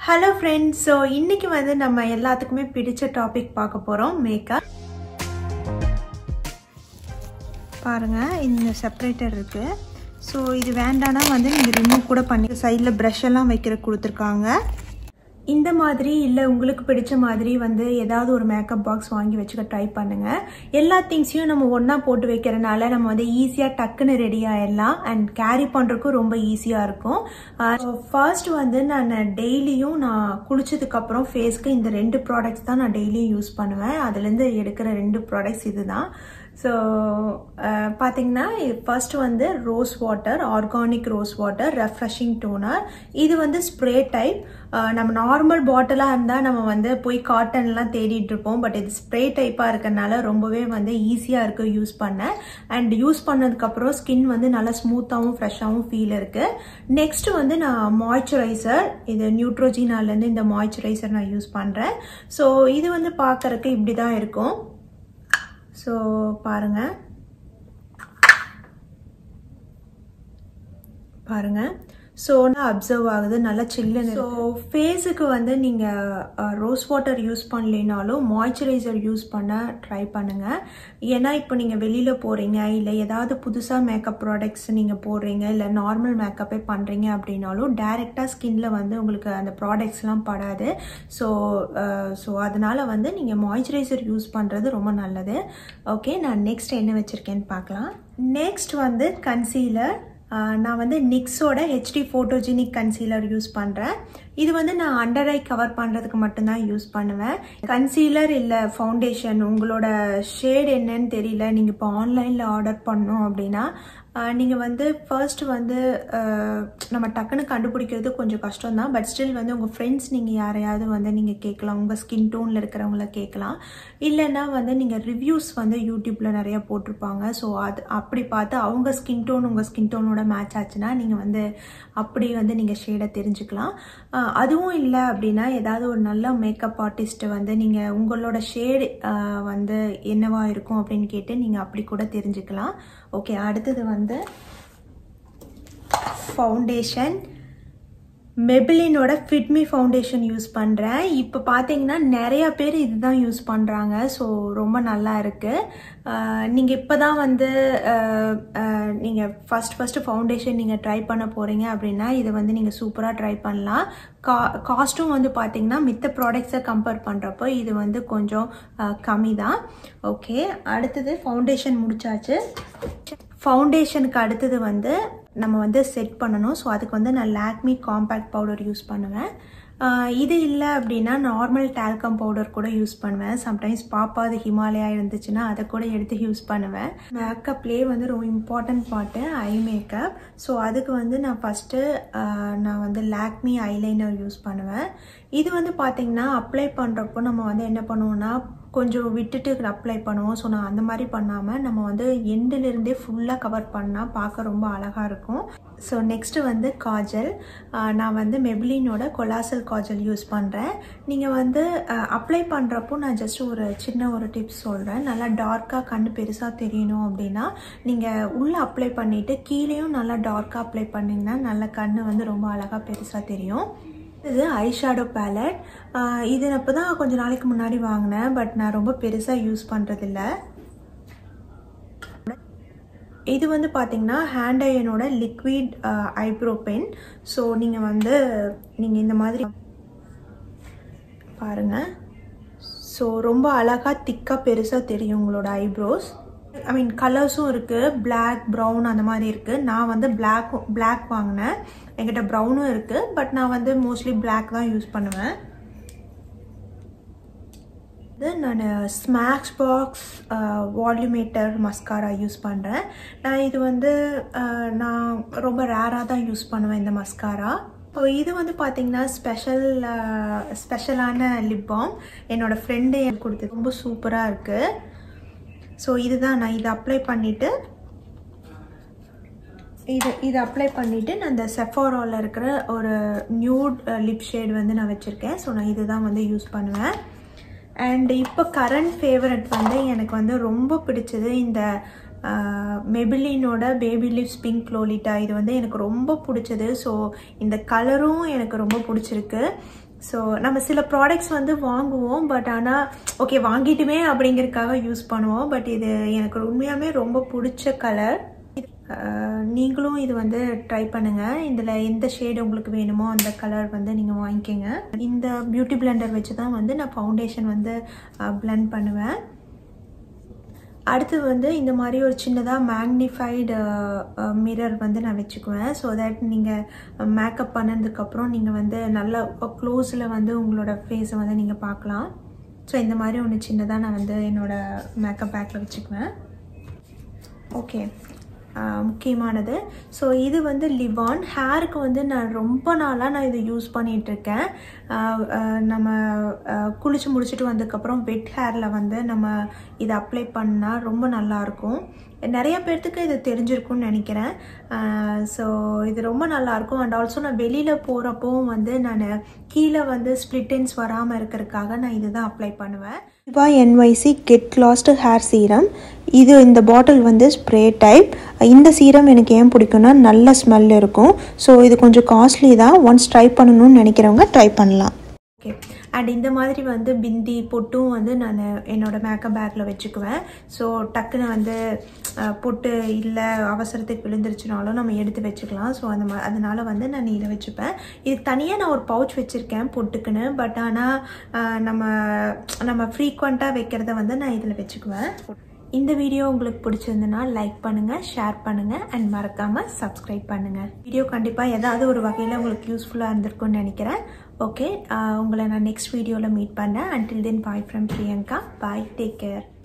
hello friends so இன்னைக்கு வந்து நம்ம எல்லாத்துக்குமே பிடிச்ச டாபிக் பார்க்க போகிறோம் மேக்கப் பாருங்கள் இந்த செப்பரேட்டர் இருக்குது ஸோ இது வேண்டானா வந்து நீங்கள் ரிமூவ் கூட பண்ணி சைடில் ப்ரஷ் எல்லாம் வைக்கிற கொடுத்துருக்காங்க இந்த மாதிரி இல்லை உங்களுக்கு பிடிச்ச மாதிரி வந்து ஏதாவது ஒரு மேக்கப் பாக்ஸ் வாங்கி வச்சுக்க ட்ரை பண்ணுங்கள் எல்லா திங்ஸையும் நம்ம ஒன்றா போட்டு வைக்கிறனால நம்ம வந்து ஈஸியாக டக்குன்னு ரெடி ஆயிடலாம் அண்ட் கேரி பண்ணுறதுக்கும் ரொம்ப ஈஸியாக இருக்கும் ஃபர்ஸ்ட் வந்து நான் டெய்லியும் நான் குளிச்சதுக்கப்புறம் ஃபேஸ்க்கு இந்த ரெண்டு ப்ராடக்ட்ஸ் தான் நான் டெய்லியும் யூஸ் பண்ணுவேன் அதுலேருந்து எடுக்கிற ரெண்டு ப்ராடக்ட்ஸ் இதுதான் ஸோ பார்த்தீங்கன்னா ஃபர்ஸ்ட் வந்து rose water organic rose water refreshing toner இது வந்து ஸ்ப்ரே டைப் நம்ம நார்மல் பாட்டிலாக இருந்தால் நம்ம வந்து போய் காட்டன்லாம் தேடிட்டு இருப்போம் பட் இது ஸ்ப்ரே டைப்பாக இருக்கறனால ரொம்பவே வந்து ஈஸியாக இருக்குது யூஸ் பண்ண அண்ட் யூஸ் பண்ணதுக்கப்புறம் ஸ்கின் வந்து நல்லா ஸ்மூத்தாகவும் ஃப்ரெஷ்ஷாகவும் ஃபீல் இருக்குது நெக்ஸ்ட் வந்து நான் மாய்ஸ்சரைசர் இது நியூட்ரோஜினாலேருந்து இந்த மாய்ஸ்சரைசர் நான் யூஸ் பண்ணுறேன் ஸோ இது வந்து பார்க்கறதுக்கு இப்படி தான் இருக்கும் ஸோ பாருங்க பாருங்க ஸோ அப்சர்வ் ஆகுது நல்லா சில்லுன்னு ஸோ ஃபேஸுக்கு வந்து நீங்கள் ரோஸ் வாட்டர் யூஸ் பண்ணலைனாலும் மாய்ஸ்சரைசர் யூஸ் பண்ண ட்ரை பண்ணுங்கள் ஏன்னா இப்போ நீங்கள் வெளியில் போகிறீங்க இல்லை ஏதாவது புதுசாக மேக்கப் ப்ராடக்ட்ஸ் நீங்கள் போடுறீங்க இல்லை நார்மல் மேக்கப்பே பண்ணுறீங்க அப்படின்னாலும் டைரெக்டாக ஸ்கின்ல வந்து உங்களுக்கு அந்த ப்ராடக்ட்ஸ்லாம் படாது ஸோ ஸோ அதனால் வந்து நீங்கள் மாய்ஸ்சரைசர் யூஸ் பண்ணுறது ரொம்ப நல்லது ஓகே நான் நெக்ஸ்ட் என்ன வச்சுருக்கேன்னு பார்க்கலாம் நெக்ஸ்ட் வந்து கன்சீலர் நான் வந்து நிக்ஸோட ஹெச்டி ஃபோட்டோஜெனிக் கன்சீலர் யூஸ் பண்ணுறேன் இது வந்து நான் அண்டர் ஐ கவர் பண்ணுறதுக்கு மட்டும்தான் யூஸ் பண்ணுவேன் கன்சீலர் இல்லை ஃபவுண்டேஷன் உங்களோட ஷேட் என்னன்னு தெரியல நீங்கள் இப்போ ஆன்லைனில் ஆர்டர் பண்ணோம் அப்படின்னா நீங்கள் வந்து ஃபர்ஸ்ட் வந்து நம்ம டக்குன்னு கண்டுபிடிக்கிறது கொஞ்சம் கஷ்டம் தான் பட் ஸ்டில் வந்து உங்கள் ஃப்ரெண்ட்ஸ் நீங்கள் யாரையாவது வந்து நீங்கள் கேட்கலாம் உங்கள் ஸ்கின் டோனில் இருக்கிறவங்கள கேட்கலாம் இல்லைன்னா வந்து நீங்கள் ரிவ்யூஸ் வந்து யூடியூப்பில் நிறைய போட்டிருப்பாங்க ஸோ அது அப்படி பார்த்து அவங்க ஸ்கின் டோன் உங்கள் ஸ்கின் டோனோட மேட்ச் ஆச்சுன்னா நீங்கள் வந்து அப்படி வந்து நீங்கள் ஷேடை தெரிஞ்சுக்கலாம் அதுவும் இல்லை அப்படின்னா ஏதாவது ஒரு நல்ல மேக்கப் ஆர்டிஸ்ட்டை வந்து நீங்கள் உங்களோட ஷேடு வந்து என்னவா இருக்கும் அப்படின்னு கேட்டு நீங்கள் அப்படி கூட தெரிஞ்சுக்கலாம் ஓகே அடுத்தது வந்து ஃபவுண்டேஷன் மெபிலினோட ஃபிட்மி ஃபவுண்டேஷன் யூஸ் பண்ணுறேன் இப்போ பார்த்தீங்கன்னா நிறையா பேர் இதுதான் யூஸ் பண்ணுறாங்க ஸோ ரொம்ப நல்லா இருக்குது நீங்கள் இப்போ தான் வந்து நீங்கள் ஃபஸ்ட் ஃபஸ்ட்டு ஃபவுண்டேஷன் நீங்கள் ட்ரை பண்ண போகிறீங்க அப்படின்னா இதை வந்து நீங்கள் சூப்பராக ட்ரை பண்ணலாம் கா காஸ்ட்டும் வந்து பார்த்தீங்கன்னா மித்த ப்ராடக்ட்ஸை கம்பேர் பண்ணுறப்போ இது வந்து கொஞ்சம் கம்மி தான் ஓகே அடுத்தது ஃபவுண்டேஷன் முடிச்சாச்சு ஃபவுண்டேஷனுக்கு அடுத்தது வந்து நம்ம வந்து செட் பண்ணணும் ஸோ அதுக்கு வந்து நான் லாக்மி காம்பேக்ட் பவுடர் யூஸ் பண்ணுவேன் இது இல்லை அப்படின்னா நார்மல் டால்கம் பவுடர் கூட யூஸ் பண்ணுவேன் சம்டைம்ஸ் பாப்பா அது ஹிமாலயா இருந்துச்சுன்னா அதை கூட எடுத்து யூஸ் பண்ணுவேன் மேக்கப்லேயே வந்து ரொம்ப important part eye makeup so அதுக்கு வந்து நான் ஃபஸ்ட்டு நான் வந்து லாக்மி ஐலைனர் யூஸ் பண்ணுவேன் இது வந்து பார்த்திங்கன்னா அப்ளை பண்ணுறப்போ நம்ம வந்து என்ன பண்ணுவோம்னா கொஞ்சம் விட்டுட்டு அப்ளை பண்ணுவோம் ஸோ நான் அந்த மாதிரி பண்ணாமல் நம்ம வந்து எண்டிலிருந்தே ஃபுல்லாக கவர் பண்ணால் பார்க்க ரொம்ப அழகாக இருக்கும் ஸோ நெக்ஸ்ட்டு வந்து காஜல் நான் வந்து மெபிலினோட கொலாசல் காஜல் யூஸ் பண்ணுறேன் நீங்கள் வந்து அப்ளை பண்ணுறப்போ நான் ஜஸ்ட் ஒரு சின்ன ஒரு டிப்ஸ் சொல்கிறேன் நல்லா டார்க்காக கண்ணு பெருசாக தெரியணும் அப்படின்னா நீங்கள் உள்ளே அப்ளை பண்ணிவிட்டு கீழேயும் நல்லா டார்க்காக அப்ளை பண்ணிங்கன்னா நல்ல கண்ணு வந்து ரொம்ப அழகாக பெருசாக தெரியும் இது ஐஷேடோ பேலட் இது இப்போ தான் கொஞ்சம் நாளைக்கு முன்னாடி வாங்கினேன் பட் நான் ரொம்ப பெருசாக யூஸ் பண்ணுறதில்ல இது வந்து பார்த்தீங்கன்னா ஹேண்ட் அயனோட லிக்விட் ஐப்ரோ பென் ஸோ நீங்கள் வந்து நீங்கள் இந்த மாதிரி பாருங்கள் ஸோ ரொம்ப அழகாக திக்காக பெருசாக தெரியும் உங்களோட ஐப்ரோஸ் ஐ மீன் கலர்ஸும் இருக்குது பிளாக் ப்ரௌன் அந்த மாதிரி இருக்குது நான் வந்து பிளாக் பிளாக் வாங்கினேன் என்கிட்ட ப்ரௌனும் இருக்குது பட் நான் வந்து மோஸ்ட்லி பிளாக் தான் யூஸ் பண்ணுவேன் இது நான் ஸ்மாக்ஸ் பாக்ஸ் வால்யூமேட்டர் மஸ்காரா யூஸ் பண்ணுறேன் நான் இது வந்து நான் ரொம்ப ரேராக தான் யூஸ் பண்ணுவேன் இந்த மஸ்காரா இப்போ இது வந்து பார்த்தீங்கன்னா ஸ்பெஷல் ஸ்பெஷலான லிப் பாம் என்னோடய ஃப்ரெண்டு எனக்கு கொடுத்தது ரொம்ப சூப்பராக இருக்குது ஸோ இதுதான் நான் இதை அப்ளை பண்ணிவிட்டு இது இது அப்ளை பண்ணிவிட்டு நான் இந்த செஃபோரோவில் இருக்கிற ஒரு நியூட் லிப் ஷேட் வந்து நான் வச்சுருக்கேன் ஸோ நான் இதுதான் வந்து யூஸ் பண்ணுவேன் அண்ட் இப்போ கரண்ட் ஃபேவரட் வந்து எனக்கு வந்து ரொம்ப பிடிச்சது இந்த மெபிலினோட பேபி லிப்ஸ் பிங்க் லோலிட்டா இது வந்து எனக்கு ரொம்ப பிடிச்சது ஸோ இந்த கலரும் எனக்கு ரொம்ப பிடிச்சிருக்கு ஸோ நம்ம சில ப்ராடக்ட்ஸ் வந்து வாங்குவோம் பட் ஆனால் ஓகே வாங்கிட்டுமே அப்படிங்கிறதுக்காக யூஸ் பண்ணுவோம் பட் இது எனக்கு உண்மையாலுமே ரொம்ப பிடிச்ச கலர் நீங்களும் இது வந்து ட்ரை பண்ணுங்கள் இதில் எந்த ஷேடு உங்களுக்கு வேணுமோ அந்த கலர் வந்து நீங்கள் வாங்கிக்கோங்க இந்த பியூட்டி பிளெண்டர் வச்சு தான் வந்து நான் ஃபவுண்டேஷன் வந்து பிளெண்ட் பண்ணுவேன் அடுத்து வந்து இந்த மாதிரி ஒரு சின்னதாக மேக்னிஃபைடு மிரர் வந்து நான் வச்சுக்குவேன் ஸோ தட் நீங்கள் மேக்கப் பண்ணதுக்கப்புறம் நீங்கள் வந்து நல்ல க்ளோஸில் வந்து உங்களோட ஃபேஸை வந்து நீங்கள் பார்க்கலாம் ஸோ இந்த மாதிரி ஒன்று சின்னதாக நான் வந்து என்னோடய மேக்கப் பேக்கில் வச்சுக்குவேன் ஓகே முக்கியமானது ஸோ இது வந்து லிவான் ஹேருக்கு வந்து நான் ரொம்ப நாளாக நான் இதை யூஸ் பண்ணிகிட்ருக்கேன் நம்ம குளிச்சு முடிச்சுட்டு வந்ததுக்கப்புறம் வெட் ஹேரில் வந்து நம்ம இதை அப்ளை பண்ணால் ரொம்ப நல்லாயிருக்கும் நிறைய பேர்த்துக்கு இது தெரிஞ்சிருக்கும்னு நினைக்கிறேன் ஸோ இது ரொம்ப நல்லாயிருக்கும் அண்ட் ஆல்சோ நான் வெளியில் போகிறப்பவும் வந்து நான் கீழே வந்து ஸ்ப்ளிட்டன்ஸ் வராமல் இருக்கிறதுக்காக நான் இதுதான் அப்ளை பண்ணுவேன் சிவா NYC get lost hair serum இது இந்த பாட்டில் வந்து ஸ்ப்ரே டைப் இந்த சீரம் எனக்கு ஏன் பிடிக்கும்னா நல்ல ஸ்மெல் இருக்கும் ஸோ இது கொஞ்சம் காஸ்ட்லி தான் ஒன்ஸ் ட்ரை பண்ணணும்னு நினைக்கிறவங்க ட்ரை பண்ணலாம் ஓகே அண்ட் இந்த மாதிரி வந்து பிந்தி பொட்டும் வந்து நான் என்னோடய மேக்கப் பேக்கில் வச்சுக்குவேன் ஸோ டக்குன்னு வந்து பொட்டு இல்லை அவசரத்துக்கு விழுந்துருச்சுனாலும் நம்ம எடுத்து வச்சுக்கலாம் ஸோ அந்த மா அதனால் வந்து நான் இதை வச்சுப்பேன் இது தனியாக நான் ஒரு பவுச் வச்சுருக்கேன் பொட்டுக்குன்னு பட் ஆனால் நம்ம நம்ம ஃப்ரீக்வெண்ட்டாக வைக்கிறத வந்து நான் இதில் வச்சுக்குவேன் இந்த வீடியோ உங்களுக்கு பிடிச்சிருந்துன்னா லைக் பண்ணுங்கள் ஷேர் பண்ணுங்கள் அண்ட் மறக்காமல் சப்ஸ்கிரைப் பண்ணுங்கள் வீடியோ கண்டிப்பாக ஏதாவது ஒரு வகையில் உங்களுக்கு யூஸ்ஃபுல்லாக இருந்திருக்கும்னு நினைக்கிறேன் ஓகே உங்களை நான் நெக்ஸ்ட் வீடியோவில் மீட் பண்ணேன் until then bye from Priyanka bye take care